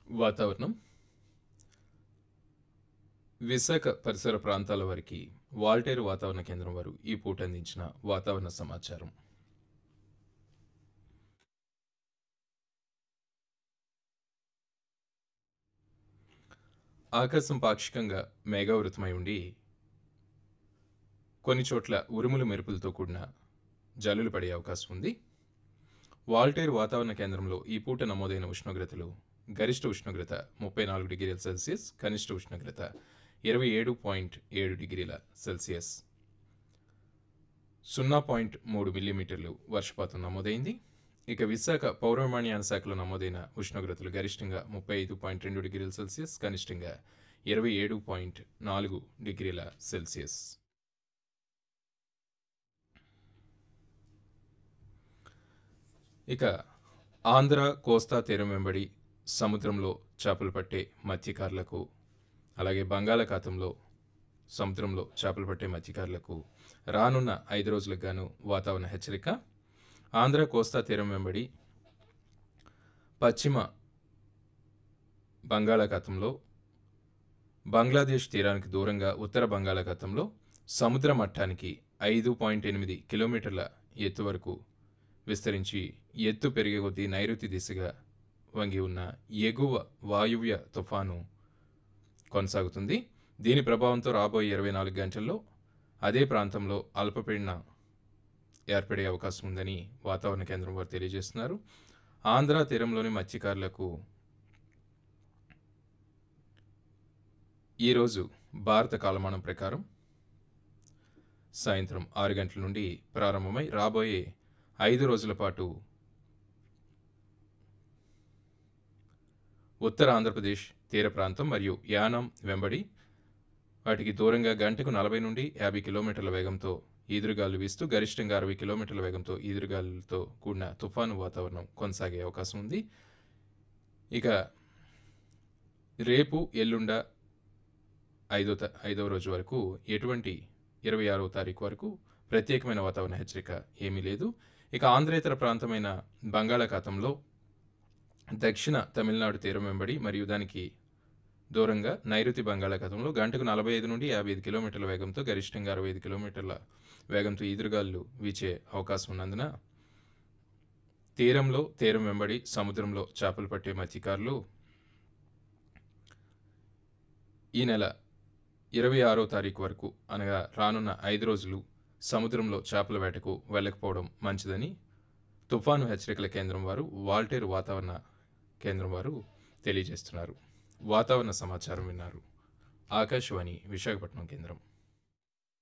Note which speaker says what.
Speaker 1: వాతావరణం విశాఖ పరిసర ప్రాంతాల వారికి వాల్టేరు వాతావరణ కేంద్రం వారు ఈ పూట అందించిన వాతావరణ సమాచారం ఆకాశం పాక్షికంగా మేఘావృతమై ఉండి కొన్ని చోట్ల ఉరుములు మెరుపులతో కూడిన జల్లులు పడే అవకాశం ఉంది వాల్టేరు వాతావరణ కేంద్రంలో ఈ పూట నమోదైన ఉష్ణోగ్రతలు గరిష్ట ఉష్ణోగ్రత ముప్పై నాలుగు డిగ్రీల సెల్సియస్ కనిష్ట ఉష్ణోగ్రత ఇరవై ఏడు పాయింట్ ఏడు డిగ్రీల సెల్సియస్ సున్నా పాయింట్ మూడు మిల్లీమీటర్లు వర్షపాతం నమోదైంది ఇక విశాఖ పౌర విమానయాన శాఖలో నమోదైన ఉష్ణోగ్రతలు గరిష్టంగా ముప్పై ఐదు పాయింట్ రెండు డిగ్రీల సెల్సియస్ కనిష్టంగా ఇరవై ఏడు పాయింట్ నాలుగు డిగ్రీల సెల్సియస్ ఇక ఆంధ్ర కోస్తా తీరం వెంబడి సముద్రంలో చేపలు పట్టే మత్స్యకారులకు అలాగే బంగాళాఖాతంలో సముద్రంలో చేపలు పట్టే మత్స్యకారులకు రానున్న ఐదు రోజులకు గాను వాతావరణ హెచ్చరిక ఆంధ్ర కోస్తా తీరం వెంబడి పశ్చిమ బంగాళాఖాతంలో బంగ్లాదేశ్ తీరానికి దూరంగా ఉత్తర బంగాళాఖాతంలో సముద్ర మట్టానికి ఐదు పాయింట్ ఎనిమిది కిలోమీటర్ల ఎత్తు వరకు విస్తరించి ఎత్తు పెరిగే కొద్దీ నైరుతి దిశగా వంగి ఉన్న ఎగువ వాయువ్య తుఫాను కొనసాగుతుంది దీని ప్రభావంతో రాబోయే ఇరవై నాలుగు గంటల్లో అదే ప్రాంతంలో అల్పపీడన ఏర్పడే అవకాశం ఉందని వాతావరణ కేంద్రం వారు తెలియజేస్తున్నారు ఆంధ్ర తీరంలోని మత్స్యకారులకు ఈరోజు భారత కాలమానం ప్రకారం సాయంత్రం ఆరు గంటల నుండి ప్రారంభమై రాబోయే ఐదు రోజుల పాటు ఉత్తర ఆంధ్రప్రదేశ్ తీర ప్రాంతం మరియు యానం వెంబడి వాటికి దూరంగా గంటకు నలభై నుండి యాభై కిలోమీటర్ల వేగంతో ఈదురుగాలు వీస్తూ గరిష్టంగా అరవై కిలోమీటర్ల వేగంతో ఈదురుగాలులతో కూడిన తుఫాను వాతావరణం కొనసాగే అవకాశం ఉంది ఇక రేపు ఎల్లుండ ఐదో త- ఐదవ రోజు వరకు ఎటువంటి ఇరవై ఆరవ తారీఖు వరకు ప్రత్యేకమైన వాతావరణ హెచ్చరిక ఏమీ లేదు ఇక ఆంధ్రేతర ప్రాంతమైన బంగాళాఖాతంలో దక్షిణ తమిళనాడు తీరం వెంబడి మరియు దానికి దూరంగా నైరుతి బంగాళాఖాతంలో గంటకు నలభై ఐదు నుండి యాభై ఐదు కిలోమీటర్ల వేగంతో గరిష్టంగా అరవై ఐదు కిలోమీటర్ల వేగంతో ఈదురుగాలు వీచే అవకాశం ఉన్నందున తీరంలో తీరం వెంబడి సముద్రంలో చేపలు పట్టే మత్స్యకారులు ఈ నెల ఇరవై ఆరో తారీఖు వరకు అనగా రానున్న ఐదు రోజులు సముద్రంలో చేపల వేటకు వెళ్ళకపోవడం మంచిదని తుఫాను హెచ్చరికల కేంద్రం వారు వాల్టేరు వాతావరణ కేంద్రం వారు తెలియజేస్తున్నారు వాతావరణ సమాచారం విన్నారు ఆకాశవాణి విశాఖపట్నం కేంద్రం